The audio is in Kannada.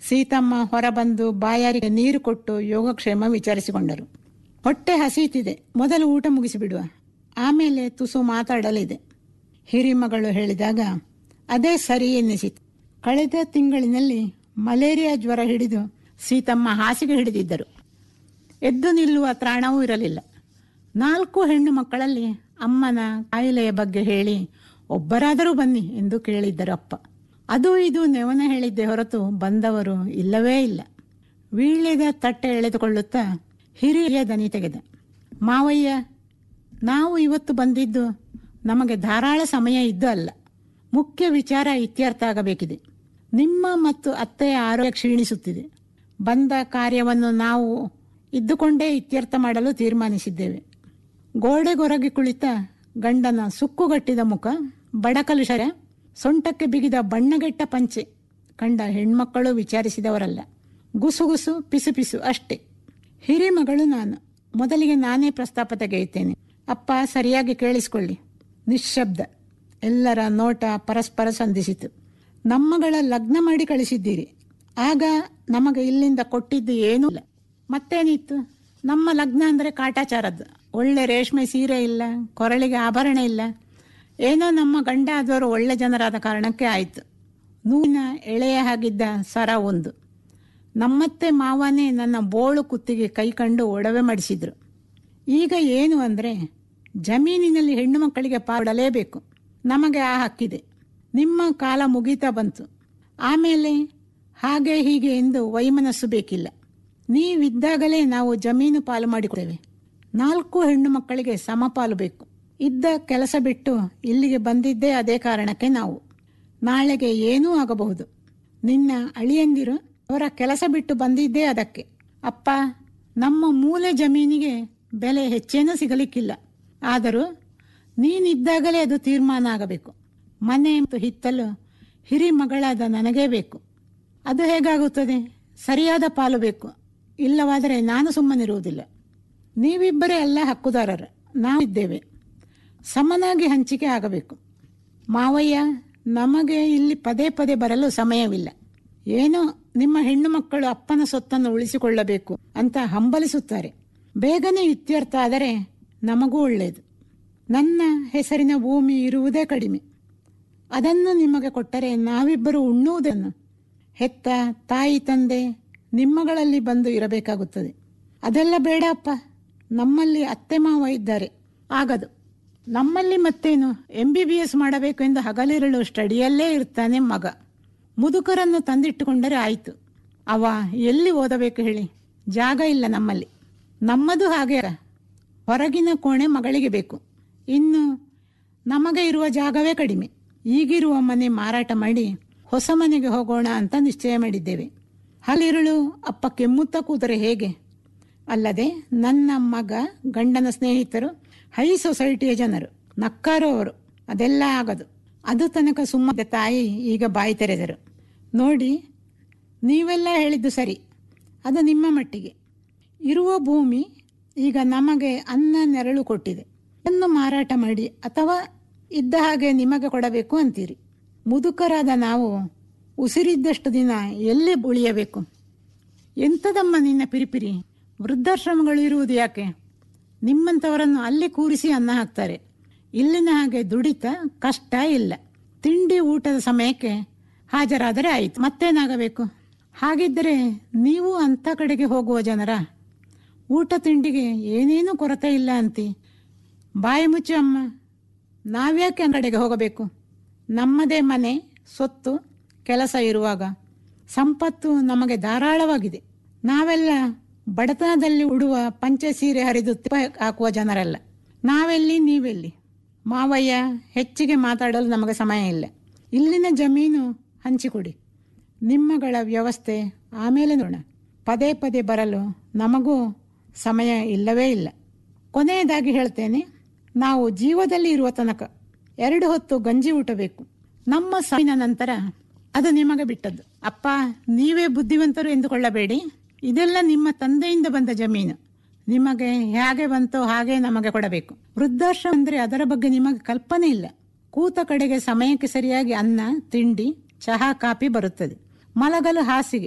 ಸೀತಮ್ಮ ಹೊರಬಂದು ಬಾಯಾರಿಗೆ ನೀರು ಕೊಟ್ಟು ಯೋಗಕ್ಷೇಮ ವಿಚಾರಿಸಿಕೊಂಡರು ಹೊಟ್ಟೆ ಹಸೀತಿದೆ ಮೊದಲು ಊಟ ಮುಗಿಸಿಬಿಡುವ ಆಮೇಲೆ ತುಸು ಮಾತಾಡಲಿದೆ ಹಿರಿಮಗಳು ಹೇಳಿದಾಗ ಅದೇ ಸರಿ ಎನ್ನಿಸಿತು ಕಳೆದ ತಿಂಗಳಿನಲ್ಲಿ ಮಲೇರಿಯಾ ಜ್ವರ ಹಿಡಿದು ಸೀತಮ್ಮ ಹಾಸಿಗೆ ಹಿಡಿದಿದ್ದರು ಎದ್ದು ನಿಲ್ಲುವ ತ್ರಾಣವೂ ಇರಲಿಲ್ಲ ನಾಲ್ಕು ಹೆಣ್ಣು ಮಕ್ಕಳಲ್ಲಿ ಅಮ್ಮನ ಕಾಯಿಲೆಯ ಬಗ್ಗೆ ಹೇಳಿ ಒಬ್ಬರಾದರೂ ಬನ್ನಿ ಎಂದು ಕೇಳಿದ್ದರು ಅಪ್ಪ ಅದು ಇದು ನೆವನ ಹೇಳಿದ್ದೆ ಹೊರತು ಬಂದವರು ಇಲ್ಲವೇ ಇಲ್ಲ ವೀಳ್ಯದ ತಟ್ಟೆ ಎಳೆದುಕೊಳ್ಳುತ್ತಾ ಹಿರಿಯ ದನಿ ತೆಗೆದ ಮಾವಯ್ಯ ನಾವು ಇವತ್ತು ಬಂದಿದ್ದು ನಮಗೆ ಧಾರಾಳ ಸಮಯ ಇದ್ದು ಅಲ್ಲ ಮುಖ್ಯ ವಿಚಾರ ಇತ್ಯರ್ಥ ಆಗಬೇಕಿದೆ ನಿಮ್ಮ ಮತ್ತು ಅತ್ತೆಯ ಆರೋಗ್ಯ ಕ್ಷೀಣಿಸುತ್ತಿದೆ ಬಂದ ಕಾರ್ಯವನ್ನು ನಾವು ಇದ್ದುಕೊಂಡೇ ಇತ್ಯರ್ಥ ಮಾಡಲು ತೀರ್ಮಾನಿಸಿದ್ದೇವೆ ಗೋಡೆಗೊರಗಿ ಕುಳಿತ ಗಂಡನ ಸುಕ್ಕುಗಟ್ಟಿದ ಮುಖ ಬಡಕಲುಷರ ಸೊಂಟಕ್ಕೆ ಬಿಗಿದ ಬಣ್ಣಗೆಟ್ಟ ಪಂಚೆ ಕಂಡ ಹೆಣ್ಮಕ್ಕಳು ವಿಚಾರಿಸಿದವರಲ್ಲ ಗುಸುಗುಸು ಪಿಸು ಪಿಸು ಅಷ್ಟೇ ಹಿರಿಮಗಳು ನಾನು ಮೊದಲಿಗೆ ನಾನೇ ಪ್ರಸ್ತಾಪ ತೆಗೆಯುತ್ತೇನೆ ಅಪ್ಪ ಸರಿಯಾಗಿ ಕೇಳಿಸಿಕೊಳ್ಳಿ ನಿಶ್ಶಬ್ದ ಎಲ್ಲರ ನೋಟ ಪರಸ್ಪರ ಸಂಧಿಸಿತು ನಮ್ಮಗಳ ಲಗ್ನ ಮಾಡಿ ಕಳಿಸಿದ್ದೀರಿ ಆಗ ನಮಗೆ ಇಲ್ಲಿಂದ ಕೊಟ್ಟಿದ್ದು ಏನೂ ಇಲ್ಲ ಮತ್ತೇನಿತ್ತು ನಮ್ಮ ಲಗ್ನ ಅಂದರೆ ಕಾಟಾಚಾರದ್ದು ಒಳ್ಳೆ ರೇಷ್ಮೆ ಸೀರೆ ಇಲ್ಲ ಕೊರಳಿಗೆ ಆಭರಣ ಇಲ್ಲ ಏನೋ ನಮ್ಮ ಗಂಡ ಆದವರು ಒಳ್ಳೆ ಜನರಾದ ಕಾರಣಕ್ಕೆ ಆಯಿತು ನೂನ ಎಳೆಯ ಹಾಗಿದ್ದ ಸರ ಒಂದು ನಮ್ಮತ್ತೆ ಮಾವನೇ ನನ್ನ ಬೋಳು ಕುತ್ತಿಗೆ ಕೈ ಕಂಡು ಒಡವೆ ಮಾಡಿಸಿದ್ರು ಈಗ ಏನು ಅಂದರೆ ಜಮೀನಿನಲ್ಲಿ ಹೆಣ್ಣು ಮಕ್ಕಳಿಗೆ ಪಾಡಲೇಬೇಕು ನಮಗೆ ಆ ಹಕ್ಕಿದೆ ನಿಮ್ಮ ಕಾಲ ಮುಗೀತಾ ಬಂತು ಆಮೇಲೆ ಹಾಗೆ ಹೀಗೆ ಎಂದು ವೈಮನಸ್ಸು ಬೇಕಿಲ್ಲ ನೀವಿದ್ದಾಗಲೇ ನಾವು ಜಮೀನು ಪಾಲು ಮಾಡಿಕೊಡೇವೆ ನಾಲ್ಕು ಹೆಣ್ಣು ಮಕ್ಕಳಿಗೆ ಸಮಪಾಲು ಬೇಕು ಇದ್ದ ಕೆಲಸ ಬಿಟ್ಟು ಇಲ್ಲಿಗೆ ಬಂದಿದ್ದೇ ಅದೇ ಕಾರಣಕ್ಕೆ ನಾವು ನಾಳೆಗೆ ಏನೂ ಆಗಬಹುದು ನಿನ್ನ ಅಳಿಯಂದಿರು ಅವರ ಕೆಲಸ ಬಿಟ್ಟು ಬಂದಿದ್ದೇ ಅದಕ್ಕೆ ಅಪ್ಪ ನಮ್ಮ ಮೂಲೆ ಜಮೀನಿಗೆ ಬೆಲೆ ಹೆಚ್ಚೇನೂ ಸಿಗಲಿಕ್ಕಿಲ್ಲ ಆದರೂ ನೀನಿದ್ದಾಗಲೇ ಅದು ತೀರ್ಮಾನ ಆಗಬೇಕು ಮನೆ ಮತ್ತು ಹಿತ್ತಲು ಹಿರಿ ಮಗಳಾದ ನನಗೇ ಬೇಕು ಅದು ಹೇಗಾಗುತ್ತದೆ ಸರಿಯಾದ ಪಾಲು ಬೇಕು ಇಲ್ಲವಾದರೆ ನಾನು ಸುಮ್ಮನಿರುವುದಿಲ್ಲ ನೀವಿಬ್ಬರೇ ಎಲ್ಲ ಹಕ್ಕುದಾರರು ನಾವಿದ್ದೇವೆ ಸಮನಾಗಿ ಹಂಚಿಕೆ ಆಗಬೇಕು ಮಾವಯ್ಯ ನಮಗೆ ಇಲ್ಲಿ ಪದೇ ಪದೇ ಬರಲು ಸಮಯವಿಲ್ಲ ಏನೋ ನಿಮ್ಮ ಹೆಣ್ಣು ಮಕ್ಕಳು ಅಪ್ಪನ ಸೊತ್ತನ್ನು ಉಳಿಸಿಕೊಳ್ಳಬೇಕು ಅಂತ ಹಂಬಲಿಸುತ್ತಾರೆ ಬೇಗನೆ ಇತ್ಯರ್ಥ ಆದರೆ ನಮಗೂ ಒಳ್ಳೆಯದು ನನ್ನ ಹೆಸರಿನ ಭೂಮಿ ಇರುವುದೇ ಕಡಿಮೆ ಅದನ್ನು ನಿಮಗೆ ಕೊಟ್ಟರೆ ನಾವಿಬ್ಬರು ಉಣ್ಣುವುದನ್ನು ಹೆತ್ತ ತಾಯಿ ತಂದೆ ನಿಮ್ಮಗಳಲ್ಲಿ ಬಂದು ಇರಬೇಕಾಗುತ್ತದೆ ಅದೆಲ್ಲ ಬೇಡ ಅಪ್ಪ ನಮ್ಮಲ್ಲಿ ಅತ್ತೆ ಮಾವ ಇದ್ದಾರೆ ಆಗದು ನಮ್ಮಲ್ಲಿ ಮತ್ತೇನು ಎಂ ಬಿ ಬಿ ಎಸ್ ಮಾಡಬೇಕು ಎಂದು ಹಗಲಿರಳು ಸ್ಟಡಿಯಲ್ಲೇ ಇರ್ತಾನೆ ಮಗ ಮುದುಕರನ್ನು ತಂದಿಟ್ಟುಕೊಂಡರೆ ಆಯಿತು ಅವ ಎಲ್ಲಿ ಓದಬೇಕು ಹೇಳಿ ಜಾಗ ಇಲ್ಲ ನಮ್ಮಲ್ಲಿ ನಮ್ಮದು ಹಾಗೆ ಹೊರಗಿನ ಕೋಣೆ ಮಗಳಿಗೆ ಬೇಕು ಇನ್ನು ನಮಗೆ ಇರುವ ಜಾಗವೇ ಕಡಿಮೆ ಈಗಿರುವ ಮನೆ ಮಾರಾಟ ಮಾಡಿ ಹೊಸ ಮನೆಗೆ ಹೋಗೋಣ ಅಂತ ನಿಶ್ಚಯ ಮಾಡಿದ್ದೇವೆ ಹಲಿರುಳು ಅಪ್ಪ ಕೆಮ್ಮುತ್ತಾ ಕೂತರೆ ಹೇಗೆ ಅಲ್ಲದೆ ನನ್ನ ಮಗ ಗಂಡನ ಸ್ನೇಹಿತರು ಹೈ ಸೊಸೈಟಿಯ ಜನರು ನಕ್ಕಾರು ಅವರು ಅದೆಲ್ಲ ಆಗದು ಅದು ತನಕ ಸುಮ್ಮನೆ ತಾಯಿ ಈಗ ಬಾಯಿ ತೆರೆದರು ನೋಡಿ ನೀವೆಲ್ಲ ಹೇಳಿದ್ದು ಸರಿ ಅದು ನಿಮ್ಮ ಮಟ್ಟಿಗೆ ಇರುವ ಭೂಮಿ ಈಗ ನಮಗೆ ಅನ್ನ ನೆರಳು ಕೊಟ್ಟಿದೆ ಅದನ್ನು ಮಾರಾಟ ಮಾಡಿ ಅಥವಾ ಇದ್ದ ಹಾಗೆ ನಿಮಗೆ ಕೊಡಬೇಕು ಅಂತೀರಿ ಮುದುಕರಾದ ನಾವು ಉಸಿರಿದ್ದಷ್ಟು ದಿನ ಎಲ್ಲಿ ಉಳಿಯಬೇಕು ಎಂಥದಮ್ಮ ನಿನ್ನ ಪಿರಿಪಿರಿ ವೃದ್ಧಾಶ್ರಮಗಳು ಇರುವುದು ಯಾಕೆ ನಿಮ್ಮಂಥವರನ್ನು ಅಲ್ಲಿ ಕೂರಿಸಿ ಅನ್ನ ಹಾಕ್ತಾರೆ ಇಲ್ಲಿನ ಹಾಗೆ ದುಡಿತ ಕಷ್ಟ ಇಲ್ಲ ತಿಂಡಿ ಊಟದ ಸಮಯಕ್ಕೆ ಹಾಜರಾದರೆ ಆಯಿತು ಮತ್ತೇನಾಗಬೇಕು ಹಾಗಿದ್ದರೆ ನೀವು ಅಂಥ ಕಡೆಗೆ ಹೋಗುವ ಜನರ ಊಟ ತಿಂಡಿಗೆ ಏನೇನೂ ಕೊರತೆ ಇಲ್ಲ ಅಂತಿ ಬಾಯಿ ಮುಚ್ಚು ಅಮ್ಮ ನಾವ್ಯಾಕೆ ಆ ಕಡೆಗೆ ಹೋಗಬೇಕು ನಮ್ಮದೇ ಮನೆ ಸೊತ್ತು ಕೆಲಸ ಇರುವಾಗ ಸಂಪತ್ತು ನಮಗೆ ಧಾರಾಳವಾಗಿದೆ ನಾವೆಲ್ಲ ಬಡತನದಲ್ಲಿ ಉಡುವ ಪಂಚೆ ಸೀರೆ ಹರಿದು ತಿಪ್ಪ ಹಾಕುವ ಜನರಲ್ಲ ನಾವೆಲ್ಲಿ ನೀವೆಲ್ಲಿ ಮಾವಯ್ಯ ಹೆಚ್ಚಿಗೆ ಮಾತಾಡಲು ನಮಗೆ ಸಮಯ ಇಲ್ಲ ಇಲ್ಲಿನ ಜಮೀನು ಹಂಚಿಕೊಡಿ ನಿಮ್ಮಗಳ ವ್ಯವಸ್ಥೆ ಆಮೇಲೆ ನೋಡೋಣ ಪದೇ ಪದೇ ಬರಲು ನಮಗೂ ಸಮಯ ಇಲ್ಲವೇ ಇಲ್ಲ ಕೊನೆಯದಾಗಿ ಹೇಳ್ತೇನೆ ನಾವು ಜೀವದಲ್ಲಿ ಇರುವ ತನಕ ಎರಡು ಹೊತ್ತು ಗಂಜಿ ಊಟ ಬೇಕು ನಮ್ಮ ಸಾವಿನ ನಂತರ ಅದು ನಿಮಗೆ ಬಿಟ್ಟದ್ದು ಅಪ್ಪ ನೀವೇ ಬುದ್ಧಿವಂತರು ಎಂದುಕೊಳ್ಳಬೇಡಿ ಇದೆಲ್ಲ ನಿಮ್ಮ ತಂದೆಯಿಂದ ಬಂದ ಜಮೀನು ನಿಮಗೆ ಹೇಗೆ ಬಂತೋ ಹಾಗೆ ನಮಗೆ ಕೊಡಬೇಕು ವೃದ್ಧಾಶ್ರಮ ಅಂದ್ರೆ ಅದರ ಬಗ್ಗೆ ನಿಮಗೆ ಕಲ್ಪನೆ ಇಲ್ಲ ಕೂತ ಕಡೆಗೆ ಸಮಯಕ್ಕೆ ಸರಿಯಾಗಿ ಅನ್ನ ತಿಂಡಿ ಚಹಾ ಕಾಫಿ ಬರುತ್ತದೆ ಮಲಗಲು ಹಾಸಿಗೆ